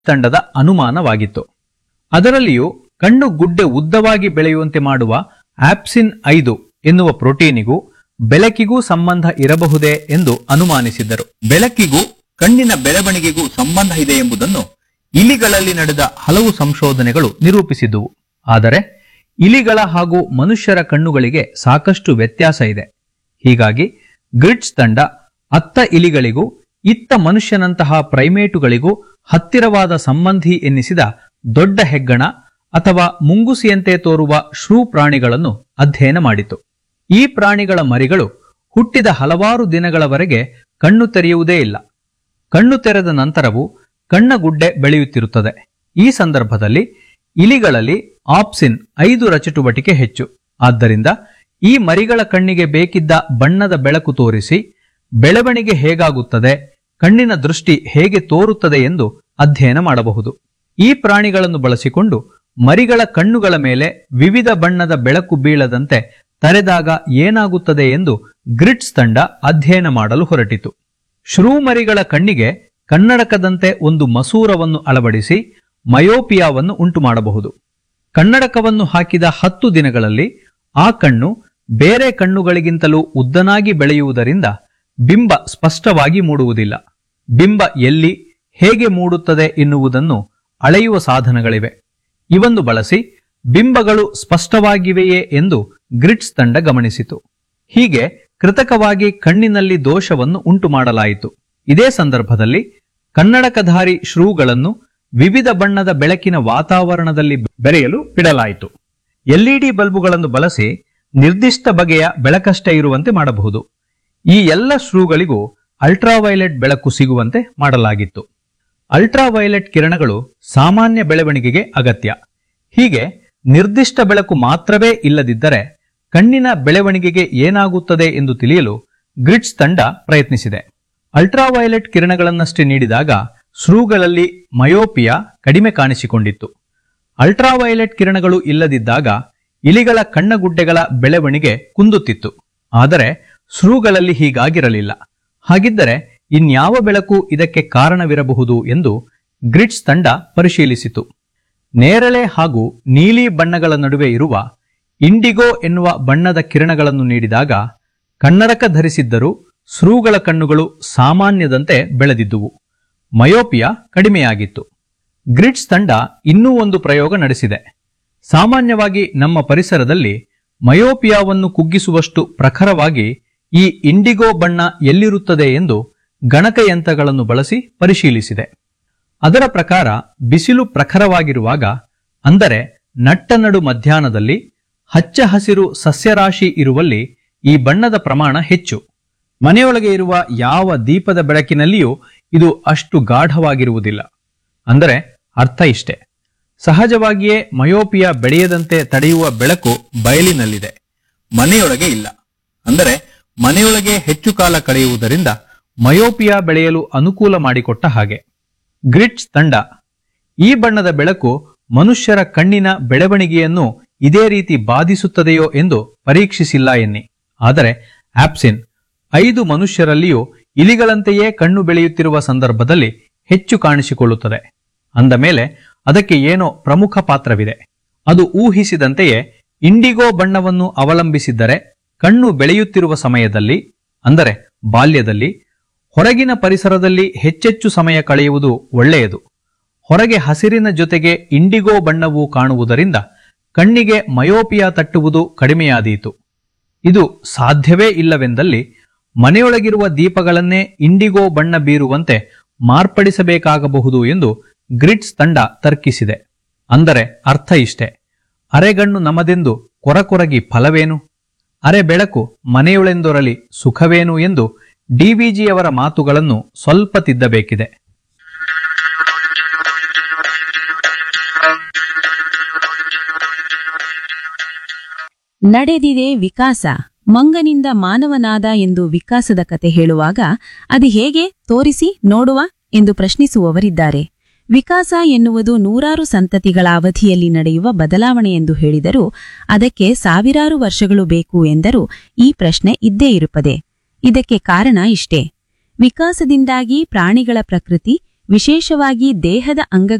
ತಂಡದ ಅನುಮಾನವಾಗಿತ್ತು ಅದರಲ್ಲಿಯೂ ಕಣ್ಣು ಗುಡ್ಡೆ ಉದ್ದವಾಗಿ ಬೆಳೆಯುವಂತೆ ಮಾಡುವ ಆಪ್ಸಿನ್ ಐದು ಎನ್ನುವ ಪ್ರೋಟೀನಿಗೂ ಬೆಳಕಿಗೂ ಸಂಬಂಧ ಇರಬಹುದೇ ಎಂದು ಅನುಮಾನಿಸಿದ್ದರು ಬೆಳಕಿಗೂ ಕಣ್ಣಿನ ಬೆಳವಣಿಗೆಗೂ ಸಂಬಂಧ ಇದೆ ಎಂಬುದನ್ನು ಇಲಿಗಳಲ್ಲಿ ನಡೆದ ಹಲವು ಸಂಶೋಧನೆಗಳು ನಿರೂಪಿಸಿದುವು ಆದರೆ ಇಲಿಗಳ ಹಾಗೂ ಮನುಷ್ಯರ ಕಣ್ಣುಗಳಿಗೆ ಸಾಕಷ್ಟು ವ್ಯತ್ಯಾಸ ಇದೆ ಹೀಗಾಗಿ ಗ್ರಿಡ್ಸ್ ತಂಡ ಅತ್ತ ಇಲಿಗಳಿಗೂ ಇತ್ತ ಮನುಷ್ಯನಂತಹ ಪ್ರೈಮೇಟುಗಳಿಗೂ ಹತ್ತಿರವಾದ ಸಂಬಂಧಿ ಎನ್ನಿಸಿದ ದೊಡ್ಡ ಹೆಗ್ಗಣ ಅಥವಾ ಮುಂಗುಸಿಯಂತೆ ತೋರುವ ಶ್ರೂ ಪ್ರಾಣಿಗಳನ್ನು ಅಧ್ಯಯನ ಮಾಡಿತು ಈ ಪ್ರಾಣಿಗಳ ಮರಿಗಳು ಹುಟ್ಟಿದ ಹಲವಾರು ದಿನಗಳವರೆಗೆ ಕಣ್ಣು ತೆರೆಯುವುದೇ ಇಲ್ಲ ಕಣ್ಣು ತೆರೆದ ನಂತರವೂ ಕಣ್ಣಗುಡ್ಡೆ ಬೆಳೆಯುತ್ತಿರುತ್ತದೆ ಈ ಸಂದರ್ಭದಲ್ಲಿ ಇಲಿಗಳಲ್ಲಿ ಆಪ್ಸಿನ್ ಐದು ರಚಟುವಟಿಕೆ ಹೆಚ್ಚು ಆದ್ದರಿಂದ ಈ ಮರಿಗಳ ಕಣ್ಣಿಗೆ ಬೇಕಿದ್ದ ಬಣ್ಣದ ಬೆಳಕು ತೋರಿಸಿ ಬೆಳವಣಿಗೆ ಹೇಗಾಗುತ್ತದೆ ಕಣ್ಣಿನ ದೃಷ್ಟಿ ಹೇಗೆ ತೋರುತ್ತದೆ ಎಂದು ಅಧ್ಯಯನ ಮಾಡಬಹುದು ಈ ಪ್ರಾಣಿಗಳನ್ನು ಬಳಸಿಕೊಂಡು ಮರಿಗಳ ಕಣ್ಣುಗಳ ಮೇಲೆ ವಿವಿಧ ಬಣ್ಣದ ಬೆಳಕು ಬೀಳದಂತೆ ತರೆದಾಗ ಏನಾಗುತ್ತದೆ ಎಂದು ಗ್ರಿಡ್ಸ್ ತಂಡ ಅಧ್ಯಯನ ಮಾಡಲು ಹೊರಟಿತು ಶ್ರೂ ಮರಿಗಳ ಕಣ್ಣಿಗೆ ಕನ್ನಡಕದಂತೆ ಒಂದು ಮಸೂರವನ್ನು ಅಳವಡಿಸಿ ಮಯೋಪಿಯಾವನ್ನು ಉಂಟು ಮಾಡಬಹುದು ಕನ್ನಡಕವನ್ನು ಹಾಕಿದ ಹತ್ತು ದಿನಗಳಲ್ಲಿ ಆ ಕಣ್ಣು ಬೇರೆ ಕಣ್ಣುಗಳಿಗಿಂತಲೂ ಉದ್ದನಾಗಿ ಬೆಳೆಯುವುದರಿಂದ ಬಿಂಬ ಸ್ಪಷ್ಟವಾಗಿ ಮೂಡುವುದಿಲ್ಲ ಬಿಂಬ ಎಲ್ಲಿ ಹೇಗೆ ಮೂಡುತ್ತದೆ ಎನ್ನುವುದನ್ನು ಅಳೆಯುವ ಸಾಧನಗಳಿವೆ ಇವನ್ನು ಬಳಸಿ ಬಿಂಬಗಳು ಸ್ಪಷ್ಟವಾಗಿವೆಯೇ ಎಂದು ಗ್ರಿಡ್ಸ್ ತಂಡ ಗಮನಿಸಿತು ಹೀಗೆ ಕೃತಕವಾಗಿ ಕಣ್ಣಿನಲ್ಲಿ ದೋಷವನ್ನು ಉಂಟು ಮಾಡಲಾಯಿತು ಇದೇ ಸಂದರ್ಭದಲ್ಲಿ ಕನ್ನಡಕಧಾರಿ ಶ್ರೂಗಳನ್ನು ವಿವಿಧ ಬಣ್ಣದ ಬೆಳಕಿನ ವಾತಾವರಣದಲ್ಲಿ ಬೆರೆಯಲು ಬಿಡಲಾಯಿತು ಎಲ್ಇಡಿ ಬಲ್ಬುಗಳನ್ನು ಬಳಸಿ ನಿರ್ದಿಷ್ಟ ಬಗೆಯ ಬೆಳಕಷ್ಟೇ ಇರುವಂತೆ ಮಾಡಬಹುದು ಈ ಎಲ್ಲ ಶ್ರೂಗಳಿಗೂ ಅಲ್ಟ್ರಾವೈಲೆಟ್ ಬೆಳಕು ಸಿಗುವಂತೆ ಮಾಡಲಾಗಿತ್ತು ಅಲ್ಟ್ರಾವೈಲೆಟ್ ಕಿರಣಗಳು ಸಾಮಾನ್ಯ ಬೆಳವಣಿಗೆಗೆ ಅಗತ್ಯ ಹೀಗೆ ನಿರ್ದಿಷ್ಟ ಬೆಳಕು ಮಾತ್ರವೇ ಇಲ್ಲದಿದ್ದರೆ ಕಣ್ಣಿನ ಬೆಳವಣಿಗೆಗೆ ಏನಾಗುತ್ತದೆ ಎಂದು ತಿಳಿಯಲು ಗ್ರಿಡ್ಸ್ ತಂಡ ಪ್ರಯತ್ನಿಸಿದೆ ಅಲ್ಟ್ರಾವೈಲೆಟ್ ಕಿರಣಗಳನ್ನಷ್ಟೇ ನೀಡಿದಾಗ ಶ್ರೂಗಳಲ್ಲಿ ಮಯೋಪಿಯಾ ಕಡಿಮೆ ಕಾಣಿಸಿಕೊಂಡಿತ್ತು ಅಲ್ಟ್ರಾವೈಲೆಟ್ ಕಿರಣಗಳು ಇಲ್ಲದಿದ್ದಾಗ ಇಲಿಗಳ ಕಣ್ಣಗುಡ್ಡೆಗಳ ಬೆಳವಣಿಗೆ ಕುಂದುತ್ತಿತ್ತು ಆದರೆ ಶ್ರೂಗಳಲ್ಲಿ ಹೀಗಾಗಿರಲಿಲ್ಲ ಹಾಗಿದ್ದರೆ ಇನ್ಯಾವ ಬೆಳಕು ಇದಕ್ಕೆ ಕಾರಣವಿರಬಹುದು ಎಂದು ಗ್ರಿಡ್ಸ್ ತಂಡ ಪರಿಶೀಲಿಸಿತು ನೇರಳೆ ಹಾಗೂ ನೀಲಿ ಬಣ್ಣಗಳ ನಡುವೆ ಇರುವ ಇಂಡಿಗೋ ಎನ್ನುವ ಬಣ್ಣದ ಕಿರಣಗಳನ್ನು ನೀಡಿದಾಗ ಕನ್ನಡಕ ಧರಿಸಿದ್ದರೂ ಶ್ರೂಗಳ ಕಣ್ಣುಗಳು ಸಾಮಾನ್ಯದಂತೆ ಬೆಳೆದಿದ್ದುವು ಮಯೋಪಿಯಾ ಕಡಿಮೆಯಾಗಿತ್ತು ಗ್ರಿಡ್ಸ್ ತಂಡ ಇನ್ನೂ ಒಂದು ಪ್ರಯೋಗ ನಡೆಸಿದೆ ಸಾಮಾನ್ಯವಾಗಿ ನಮ್ಮ ಪರಿಸರದಲ್ಲಿ ಮಯೋಪಿಯಾವನ್ನು ಕುಗ್ಗಿಸುವಷ್ಟು ಪ್ರಖರವಾಗಿ ಈ ಇಂಡಿಗೋ ಬಣ್ಣ ಎಲ್ಲಿರುತ್ತದೆ ಎಂದು ಗಣಕಯಂತ್ರಗಳನ್ನು ಬಳಸಿ ಪರಿಶೀಲಿಸಿದೆ ಅದರ ಪ್ರಕಾರ ಬಿಸಿಲು ಪ್ರಖರವಾಗಿರುವಾಗ ಅಂದರೆ ನಟ್ಟ ನಡು ಮಧ್ಯಾಹ್ನದಲ್ಲಿ ಹಚ್ಚ ಹಸಿರು ಸಸ್ಯರಾಶಿ ಇರುವಲ್ಲಿ ಈ ಬಣ್ಣದ ಪ್ರಮಾಣ ಹೆಚ್ಚು ಮನೆಯೊಳಗೆ ಇರುವ ಯಾವ ದೀಪದ ಬೆಳಕಿನಲ್ಲಿಯೂ ಇದು ಅಷ್ಟು ಗಾಢವಾಗಿರುವುದಿಲ್ಲ ಅಂದರೆ ಅರ್ಥ ಇಷ್ಟೆ ಸಹಜವಾಗಿಯೇ ಮಯೋಪಿಯಾ ಬೆಳೆಯದಂತೆ ತಡೆಯುವ ಬೆಳಕು ಬಯಲಿನಲ್ಲಿದೆ ಮನೆಯೊಳಗೆ ಇಲ್ಲ ಅಂದರೆ ಮನೆಯೊಳಗೆ ಹೆಚ್ಚು ಕಾಲ ಕಳೆಯುವುದರಿಂದ ಮಯೋಪಿಯಾ ಬೆಳೆಯಲು ಅನುಕೂಲ ಮಾಡಿಕೊಟ್ಟ ಹಾಗೆ ಗ್ರಿಡ್ಸ್ ತಂಡ ಈ ಬಣ್ಣದ ಬೆಳಕು ಮನುಷ್ಯರ ಕಣ್ಣಿನ ಬೆಳವಣಿಗೆಯನ್ನು ಇದೇ ರೀತಿ ಬಾಧಿಸುತ್ತದೆಯೋ ಎಂದು ಪರೀಕ್ಷಿಸಿಲ್ಲ ಎನ್ನಿ ಆದರೆ ಆಪ್ಸಿನ್ ಐದು ಮನುಷ್ಯರಲ್ಲಿಯೂ ಇಲಿಗಳಂತೆಯೇ ಕಣ್ಣು ಬೆಳೆಯುತ್ತಿರುವ ಸಂದರ್ಭದಲ್ಲಿ ಹೆಚ್ಚು ಕಾಣಿಸಿಕೊಳ್ಳುತ್ತದೆ ಅಂದ ಮೇಲೆ ಅದಕ್ಕೆ ಏನೋ ಪ್ರಮುಖ ಪಾತ್ರವಿದೆ ಅದು ಊಹಿಸಿದಂತೆಯೇ ಇಂಡಿಗೋ ಬಣ್ಣವನ್ನು ಅವಲಂಬಿಸಿದ್ದರೆ ಕಣ್ಣು ಬೆಳೆಯುತ್ತಿರುವ ಸಮಯದಲ್ಲಿ ಅಂದರೆ ಬಾಲ್ಯದಲ್ಲಿ ಹೊರಗಿನ ಪರಿಸರದಲ್ಲಿ ಹೆಚ್ಚೆಚ್ಚು ಸಮಯ ಕಳೆಯುವುದು ಒಳ್ಳೆಯದು ಹೊರಗೆ ಹಸಿರಿನ ಜೊತೆಗೆ ಇಂಡಿಗೋ ಬಣ್ಣವು ಕಾಣುವುದರಿಂದ ಕಣ್ಣಿಗೆ ಮಯೋಪಿಯಾ ತಟ್ಟುವುದು ಕಡಿಮೆಯಾದೀತು ಇದು ಸಾಧ್ಯವೇ ಇಲ್ಲವೆಂದಲ್ಲಿ ಮನೆಯೊಳಗಿರುವ ದೀಪಗಳನ್ನೇ ಇಂಡಿಗೋ ಬಣ್ಣ ಬೀರುವಂತೆ ಮಾರ್ಪಡಿಸಬೇಕಾಗಬಹುದು ಎಂದು ಗ್ರಿಡ್ಸ್ ತಂಡ ತರ್ಕಿಸಿದೆ ಅಂದರೆ ಅರ್ಥ ಇಷ್ಟೆ ಅರೆಗಣ್ಣು ನಮದೆಂದು ಕೊರಕೊರಗಿ ಫಲವೇನು ಅರೆ ಬೆಳಕು ಮನೆಯೊಳೆಂದೊರಲಿ ಸುಖವೇನು ಎಂದು ಡಿವಿಜಿಯವರ ಮಾತುಗಳನ್ನು ಸ್ವಲ್ಪ ತಿದ್ದಬೇಕಿದೆ ನಡೆದಿದೆ ವಿಕಾಸ ಮಂಗನಿಂದ ಮಾನವನಾದ ಎಂದು ವಿಕಾಸದ ಕತೆ ಹೇಳುವಾಗ ಅದು ಹೇಗೆ ತೋರಿಸಿ ನೋಡುವ ಎಂದು ಪ್ರಶ್ನಿಸುವವರಿದ್ದಾರೆ ವಿಕಾಸ ಎನ್ನುವುದು ನೂರಾರು ಸಂತತಿಗಳ ಅವಧಿಯಲ್ಲಿ ನಡೆಯುವ ಬದಲಾವಣೆ ಎಂದು ಹೇಳಿದರೂ ಅದಕ್ಕೆ ಸಾವಿರಾರು ವರ್ಷಗಳು ಬೇಕು ಎಂದರೂ ಈ ಪ್ರಶ್ನೆ ಇದ್ದೇ ಇರುತ್ತದೆ ಇದಕ್ಕೆ ಕಾರಣ ಇಷ್ಟೇ ವಿಕಾಸದಿಂದಾಗಿ ಪ್ರಾಣಿಗಳ ಪ್ರಕೃತಿ ವಿಶೇಷವಾಗಿ ದೇಹದ ಅಂಗ